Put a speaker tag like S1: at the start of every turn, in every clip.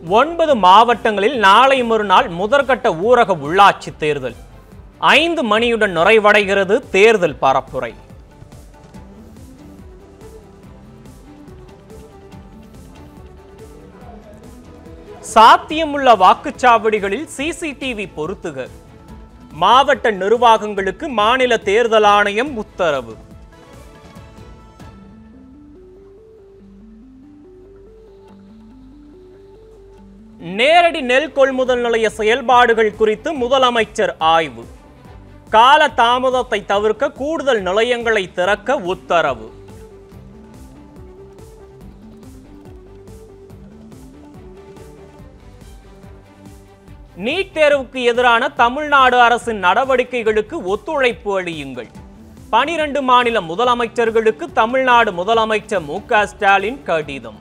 S1: ஒன்பது மாவட்டங்களில் நாளை மறுநாள் முதற்கட்ட ஊரக உள்ளாட்சி தேர்தல் ஐந்து மணியுடன் நிறைவடைகிறது தேர்தல் பரப்புரை சாத்தியமுள்ள வாக்குச்சாவடிகளில் சிசிடிவி பொருத்துக மாவட்ட நிர்வாகங்களுக்கு மாநில தேர்தல் ஆணையம் உத்தரவு நேரடி நெல் கொள்முதல் நிலைய செயல்பாடுகள் குறித்து முதலமைச்சர் ஆய்வு கால தாமதத்தை தவிர்க்க கூடுதல் நிலையங்களை திறக்க உத்தரவு நீட் தேர்வுக்கு எதிரான தமிழ்நாடு அரசின் நடவடிக்கைகளுக்கு ஒத்துழைப்பு அளியுங்கள் பனிரெண்டு மாநில முதலமைச்சர்களுக்கு தமிழ்நாடு முதலமைச்சர் மு க ஸ்டாலின் கடிதம்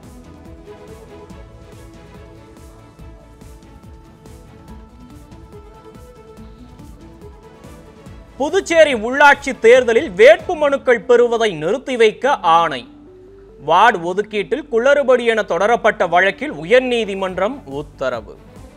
S1: புதுச்சேரி உள்ளாட்சி தேர்தலில் வேட்பு மனுக்கள் பெறுவதை நிறுத்தி வைக்க ஆணை வார்டு ஒதுக்கீட்டில் குளறுபடி என தொடரப்பட்ட வழக்கில் உயர்நீதிமன்றம் உத்தரவு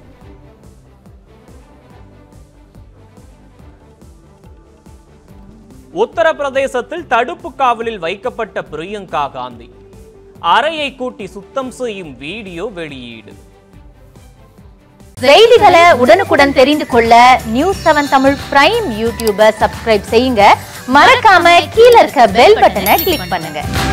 S1: உத்தரப்பிரதேசத்தில் தடுப்பு காவலில் வைக்கப்பட்ட பிரியங்கா காந்தி அறையை கூட்டி சுத்தம் செய்யும் வீடியோ வெளியீடு
S2: செய்திகளை உடனுக்குடன் தெரிந்து கொள்ள நியூஸ் செவன் தமிழ் பிரைம் யூடியூபை சப்ஸ்கிரைப் செய்யுங்க மறக்காம கீழ இருக்க பெல் பட்டனை கிளிக் பண்ணுங்க